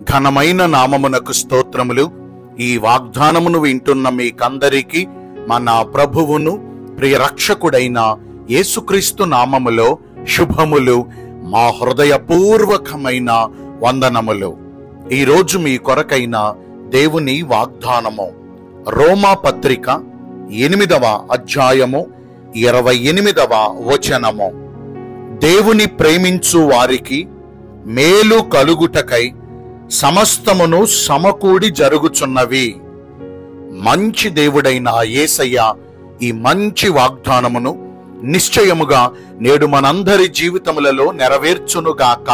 ఘనమైన నామమునకు స్తోత్రములు ఈ వాగ్దానమును వింటున్న మీకందరికీ మన ప్రభువును ప్రియ రక్షకుడైన యేసుక్రీస్తు నామములో శుభములు మా హృదయపూర్వకమైన వందనములు ఈరోజు మీ కొరకైన దేవుని వాగ్దానము రోమా పత్రిక ఎనిమిదవ అధ్యాయము ఇరవై ఎనిమిదవ వచనము దేవుని ప్రేమించు వారికి మేలు కలుగుటకై సమస్తమును సమకూడి జరుగుచున్నవి మంచి దేవుడైన యేసయ్య ఈ మంచి వాగ్దానమును నిశ్చయముగా నేడు మనందరి జీవితములలో నెరవేర్చునుగాక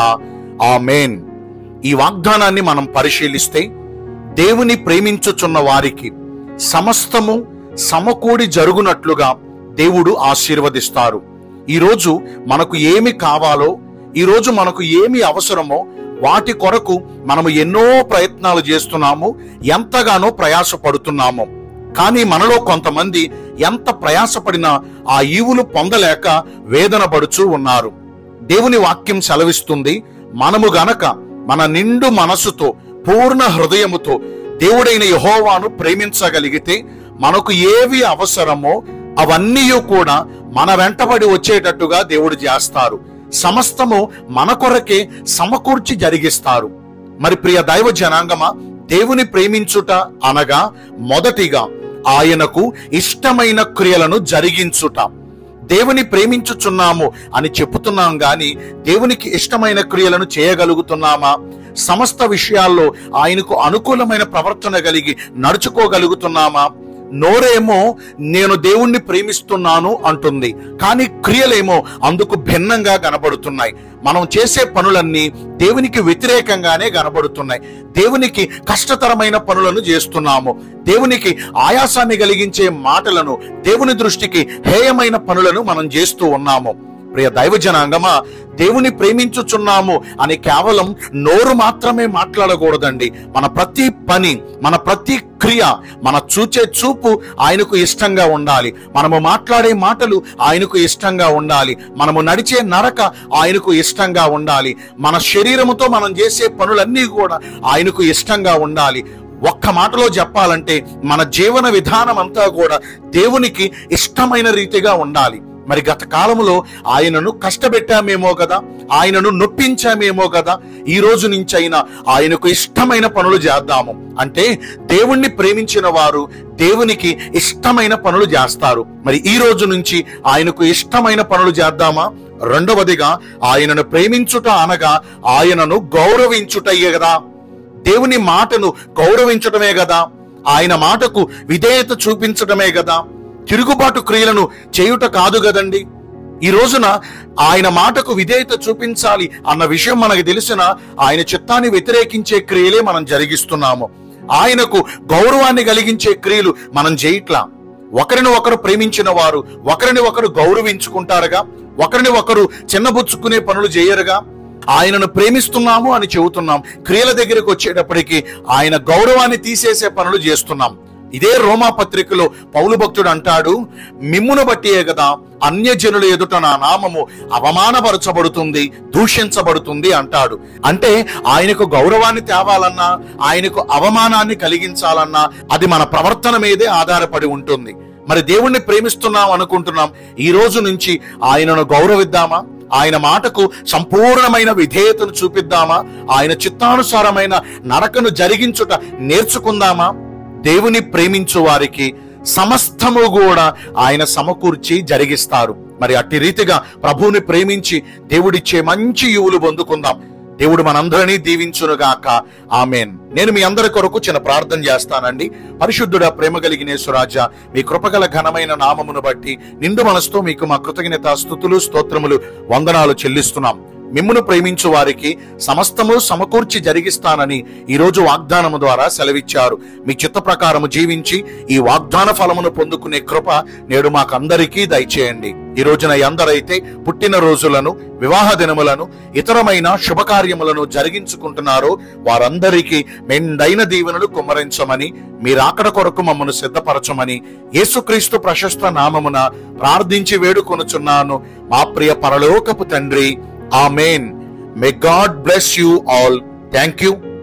ఆమేన్ ఈ వాగ్దానాన్ని మనం పరిశీలిస్తే దేవుని ప్రేమించుచున్న వారికి సమస్తము సమకూడి జరుగునట్లుగా దేవుడు ఆశీర్వదిస్తారు ఈరోజు మనకు ఏమి కావాలో ఈరోజు మనకు ఏమి అవసరమో వాటి కొరకు మనము ఎన్నో ప్రయత్నాలు చేస్తున్నాము ఎంతగానో ప్రయాసపడుతున్నాము కానీ మనలో కొంతమంది ఎంత ప్రయాసపడినా ఆ ఈవులు పొందలేక వేదన పడుచూ ఉన్నారు దేవుని వాక్యం సెలవిస్తుంది మనము గనక మన నిండు మనసుతో పూర్ణ హృదయముతో దేవుడైన యహోవాను ప్రేమించగలిగితే మనకు ఏవి అవసరమో అవన్నీ కూడా మన వెంటబడి వచ్చేటట్టుగా దేవుడు చేస్తారు సమస్తము మన కొరకే సమకూర్చి జరిగిస్తారు మరి ప్రియ దైవ జనాంగమా దేవుని ప్రేమించుట అనగా మొదటిగా ఆయనకు ఇష్టమైన క్రియలను జరిగించుట దేవుని ప్రేమించుచున్నాము అని చెప్పుతున్నాం గాని దేవునికి ఇష్టమైన క్రియలను చేయగలుగుతున్నామా సమస్త విషయాల్లో ఆయనకు అనుకూలమైన ప్రవర్తన కలిగి నడుచుకోగలుగుతున్నామా నోరేమో నేను దేవుణ్ణి ప్రేమిస్తున్నాను అంటుంది కానీ క్రియలేమో అందుకు భిన్నంగా కనబడుతున్నాయి మనం చేసే పనులన్నీ దేవునికి వ్యతిరేకంగానే కనబడుతున్నాయి దేవునికి కష్టతరమైన పనులను చేస్తున్నాము దేవునికి ఆయాసాన్ని కలిగించే మాటలను దేవుని దృష్టికి హేయమైన పనులను మనం చేస్తూ ఉన్నాము ప్రియ దైవ జనాంగమా దేవుని ప్రేమించుచున్నాము అని కేవలం నోరు మాత్రమే మాట్లాడకూడదండి మన ప్రతి పని మన ప్రతి క్రియ మన చూచే చూపు ఆయనకు ఇష్టంగా ఉండాలి మనము మాట్లాడే మాటలు ఆయనకు ఇష్టంగా ఉండాలి మనము నడిచే నడక ఆయనకు ఇష్టంగా ఉండాలి మన శరీరముతో మనం చేసే పనులన్నీ కూడా ఆయనకు ఇష్టంగా ఉండాలి ఒక్క మాటలో చెప్పాలంటే మన జీవన విధానం అంతా కూడా దేవునికి ఇష్టమైన రీతిగా ఉండాలి మరి గత కాలంలో ఆయనను కష్టపెట్టామేమో కదా ఆయనను నొప్పించామేమో కదా ఈ రోజు నుంచి అయినా ఆయనకు ఇష్టమైన పనులు చేద్దాము అంటే దేవుణ్ణి ప్రేమించిన వారు దేవునికి ఇష్టమైన పనులు చేస్తారు మరి ఈ రోజు నుంచి ఆయనకు ఇష్టమైన పనులు చేద్దామా రెండవదిగా ఆయనను ప్రేమించుట అనగా ఆయనను గౌరవించుటయ్యే కదా దేవుని మాటను గౌరవించటమే కదా ఆయన మాటకు విధేయత చూపించటమే కదా తిరుగుబాటు క్రియలను చేయుట కాదు కదండి ఈ రోజున ఆయన మాటకు విధేయత చూపించాలి అన్న విషయం మనకు తెలిసిన ఆయన చిత్తాన్ని వ్యతిరేకించే క్రియలే మనం జరిగిస్తున్నాము ఆయనకు గౌరవాన్ని కలిగించే క్రియలు మనం చేయట్లా ఒకరిని ఒకరు ప్రేమించిన వారు ఒకరిని ఒకరు గౌరవించుకుంటారుగా ఒకరిని ఒకరు చిన్నబుచ్చుకునే పనులు చేయరుగా ఆయనను ప్రేమిస్తున్నాము అని చెబుతున్నాం క్రియల దగ్గరకు వచ్చేటప్పటికి ఆయన గౌరవాన్ని తీసేసే పనులు చేస్తున్నాం ఇదే రోమా పత్రికలో పౌలు భక్తుడు అంటాడు మిమ్మును బట్టియే కదా అన్యజనుల ఎదుట నా నామము అవమానపరచబడుతుంది దూషించబడుతుంది అంటాడు అంటే ఆయనకు గౌరవాన్ని తేవాలన్నా ఆయనకు అవమానాన్ని కలిగించాలన్నా అది మన ప్రవర్తన మీదే ఆధారపడి ఉంటుంది మరి దేవుణ్ణి ప్రేమిస్తున్నాం అనుకుంటున్నాం ఈ రోజు నుంచి ఆయనను గౌరవిద్దామా ఆయన మాటకు సంపూర్ణమైన విధేయతను చూపిద్దామా ఆయన చిత్తానుసారమైన నడకను జరిగించుట నేర్చుకుందామా దేవుని ప్రేమించు వారికి సమస్తము కూడా ఆయన సమకూర్చి జరిగిస్తారు మరి అట్టి రీతిగా ప్రభువుని ప్రేమించి దేవుడిచ్చే మంచి యువులు పొందుకుందాం దేవుడు మనందరినీ దీవించునుగాక ఆమెన్ నేను మీ అందరి కొరకు చిన్న ప్రార్థన చేస్తానండి పరిశుద్ధుడ ప్రేమ కలిగిన యేసురాజా మీ కృపగల ఘనమైన నామమును బట్టి నిండు మనసుతో మీకు మా కృతజ్ఞత స్థుతులు స్తోత్రములు వందనాలు చెల్లిస్తున్నాం మిమ్మును ప్రేమించు వారికి సమస్తము సమకూర్చి జరిగిస్తానని ఈ రోజు వాగ్దానము ద్వారా సెలవిచ్చారు మీ చిత్త ప్రకారము జీవించి ఈ వాగ్దాన ఫలమును పొందుకునే కృప నేడు మాకందరికీ దయచేయండి ఈ రోజున ఎందరైతే పుట్టిన రోజులను వివాహ దినములను ఇతరమైన శుభకార్యములను జరిగించుకుంటున్నారో వారందరికీ మెండైన దీవెనలు కుమ్మరించమని మీరాకడ కొరకు మమ్మను సిద్ధపరచమని యేసుక్రీస్తు ప్రశస్త నామమున ప్రార్థించి వేడుకొనుచున్నాను మా ప్రియ పరలోకపు తండ్రి amen may God bless you all thank you